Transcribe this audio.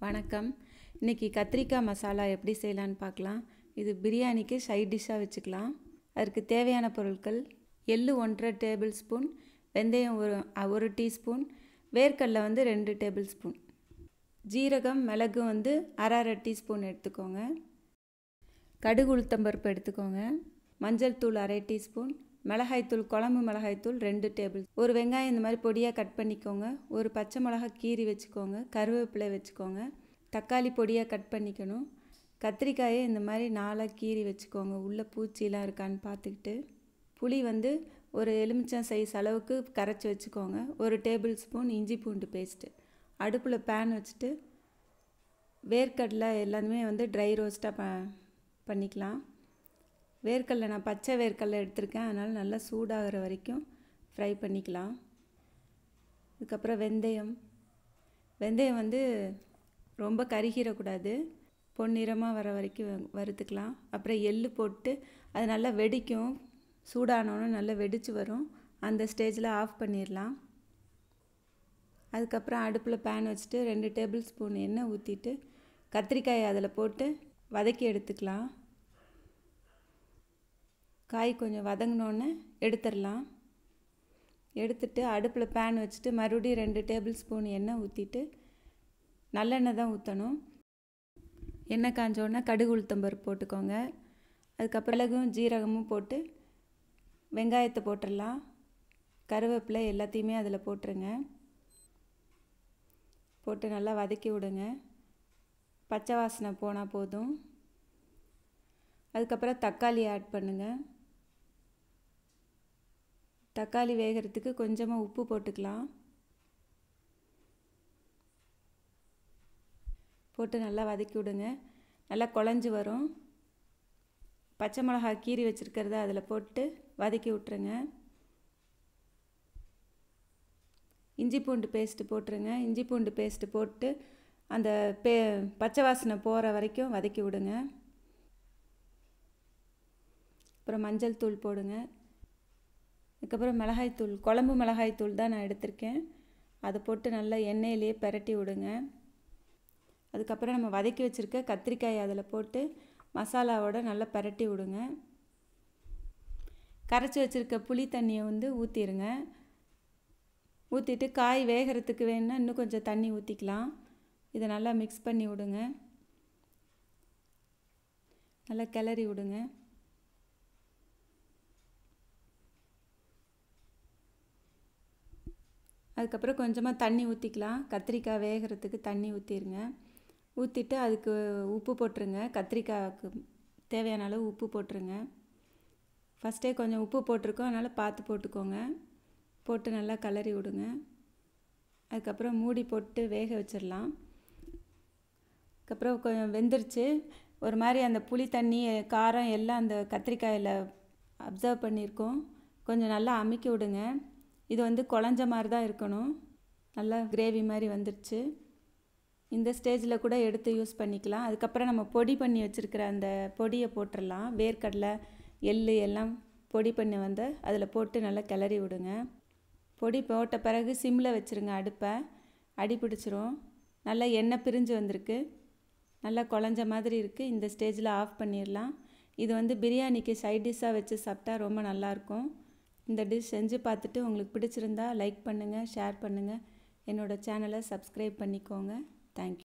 வணக்கம் இன்றைக்கி கத்திரிக்காய் மசாலா எப்படி செய்யலான்னு பார்க்கலாம் இது பிரியாணிக்கு சைட் டிஷ்ஷாக வச்சுக்கலாம் அதற்கு தேவையான பொருட்கள் எள்ளு ஒன்றரை டேபிள் ஸ்பூன் வெந்தயம் ஒரு ஒரு டீஸ்பூன் வேர்க்கடலை வந்து ரெண்டு டேபிள் ஸ்பூன் ஜீரகம் மிளகு வந்து அரை அரை டீஸ்பூன் எடுத்துக்கோங்க கடுகு உளுத்தம்பருப்பு எடுத்துக்கோங்க மஞ்சள் தூள் அரை டீஸ்பூன் மிளகாய்த்தூள் குழம்பு மிளகாய்த்தூள் ரெண்டு டேபிள் ஒரு வெங்காயம் இந்த மாதிரி பொடியாக கட் பண்ணிக்கோங்க ஒரு பச்சை மிளகா கீரி வச்சுக்கோங்க கருவேப்பிலை வச்சுக்கோங்க தக்காளி பொடியாக கட் பண்ணிக்கணும் கத்திரிக்காயை இந்த மாதிரி நாலாக கீறி வச்சுக்கோங்க உள்ளே பூச்சிலாம் இருக்கான்னு பார்த்துக்கிட்டு புளி வந்து ஒரு எலுமிச்சம் சைஸ் அளவுக்கு கரைச்சி வச்சுக்கோங்க ஒரு டேபிள் ஸ்பூன் இஞ்சி பூண்டு பேஸ்ட்டு அடுப்பில் பேன் வச்சுட்டு வேர்க்கடலை எல்லாமே வந்து ட்ரை ரோஸ்ட்டாக ப பண்ணிக்கலாம் வேர்க்கடலை நான் பச்சை வேர்க்கடலை எடுத்திருக்கேன் அதனால் நல்லா சூடாகிற வரைக்கும் ஃப்ரை பண்ணிக்கலாம் அதுக்கப்புறம் வெந்தயம் வெந்தயம் வந்து ரொம்ப கருகிடக்கூடாது பொன்னிறமாக வர வரைக்கும் வறுத்துக்கலாம் அப்புறம் எள்ளு போட்டு அது நல்லா வெடிக்கும் சூடானோன்னு நல்லா வெடித்து வரும் அந்த ஸ்டேஜில் ஆஃப் பண்ணிடலாம் அதுக்கப்புறம் அடுப்பில் பேன் வச்சுட்டு ரெண்டு டேபிள் ஸ்பூன் எண்ணெய் ஊற்றிட்டு கத்திரிக்காயை அதில் போட்டு வதக்கி எடுத்துக்கலாம் காய் கொஞ்சம் வதங்கினோன்னே எடுத்துடலாம் எடுத்துட்டு அடுப்பில் பேன் வச்சுட்டு மறுபடியும் ரெண்டு டேபிள் ஸ்பூன் எண்ணெய் ஊற்றிட்டு நல்லெண்ணெய் தான் ஊற்றணும் எண்ணெய் காஞ்சோடனே கடுகு உளுத்தம்பருப்பு போட்டுக்கோங்க அதுக்கப்புறம் மிளகும் ஜீரகமும் போட்டு வெங்காயத்தை போட்டுடலாம் கருவேப்பிலை எல்லாத்தையுமே அதில் போட்டுருங்க போட்டு நல்லா வதக்கி விடுங்க பச்சை வாசனை போனால் போதும் அதுக்கப்புறம் தக்காளி ஆட் பண்ணுங்கள் தக்காளி வேகிறதுக்கு கொஞ்சமாக உப்பு போட்டுக்கலாம் போட்டு நல்லா வதக்கி விடுங்க நல்லா குழஞ்சி வரும் பச்சை மிளகா கீரி வச்சுருக்கிறத அதில் போட்டு வதக்கி விட்ருங்க இஞ்சி பூண்டு பேஸ்ட்டு போட்டுருங்க இஞ்சி பூண்டு பேஸ்ட்டு போட்டு அந்த பே பச்சை வாசனை போகிற வரைக்கும் வதக்கி விடுங்க அப்புறம் மஞ்சள் தூள் போடுங்க அதுக்கப்புறம் மிளகாய்த்தூள் குழம்பு மிளகாய்த்தூள் தான் நான் எடுத்திருக்கேன் அதை போட்டு நல்லா எண்ணெயிலேயே பெரட்டி விடுங்க அதுக்கப்புறம் நம்ம வதக்கி வச்சுருக்க கத்திரிக்காய் அதில் போட்டு மசாலாவோட நல்லா பெரட்டி விடுங்க கரைச்சி வச்சுருக்க புளி தண்ணியை வந்து ஊற்றிடுங்க ஊற்றிட்டு காய் வேகிறதுக்கு வேணுன்னா இன்னும் கொஞ்சம் தண்ணி ஊற்றிக்கலாம் இதை நல்லா மிக்ஸ் பண்ணி விடுங்க நல்லா கிளறி விடுங்க அதுக்கப்புறம் கொஞ்சமாக தண்ணி ஊற்றிக்கலாம் கத்திரிக்காய் வேகிறதுக்கு தண்ணி ஊற்றிடுங்க ஊற்றிட்டு அதுக்கு உப்பு போட்டுருங்க கத்திரிக்காய்க்கு தேவையான அளவு உப்பு போட்டுருங்க ஃபஸ்ட்டே கொஞ்சம் உப்பு போட்டிருக்கோம் அதனால் பார்த்து போட்டுக்கோங்க போட்டு நல்லா கலரி விடுங்க அதுக்கப்புறம் மூடி போட்டு வேக வச்சிடலாம் அதுக்கப்புறம் கொஞ்சம் வெந்துருச்சு ஒரு மாதிரி அந்த புளி தண்ணி காரம் எல்லாம் அந்த கத்திரிக்காயில் அப்சர்வ் பண்ணியிருக்கோம் கொஞ்சம் நல்லா அமுக்கி விடுங்க இது வந்து குழஞ்ச மாதிரி தான் இருக்கணும் நல்லா கிரேவி மாதிரி வந்துடுச்சு இந்த ஸ்டேஜில் கூட எடுத்து யூஸ் பண்ணிக்கலாம் அதுக்கப்புறம் நம்ம பொடி பண்ணி வச்சுருக்கிற அந்த பொடியை போட்டுடலாம் வேர்க்கடலை எள் எல்லாம் பொடி பண்ணி வந்து அதில் போட்டு நல்லா கிளறி விடுங்க பொடி போட்ட பிறகு சிம்மில் வச்சுருங்க அடுப்பை அடி பிடிச்சிரும் நல்லா எண்ணெய் பிரிஞ்சு வந்திருக்கு நல்லா குழஞ்ச மாதிரி இருக்குது இந்த ஸ்டேஜில் ஆஃப் பண்ணிடலாம் இது வந்து பிரியாணிக்கு சைட் டிஷ்ஷாக வச்சு சாப்பிட்டா ரொம்ப நல்லாயிருக்கும் இந்த டிஷ் செஞ்சு பார்த்துட்டு உங்களுக்கு பிடிச்சிருந்தா லைக் பண்ணுங்கள் ஷேர் பண்ணுங்கள் என்னோடய சேனலை சப்ஸ்கிரைப் பண்ணிக்கோங்க தேங்க்யூ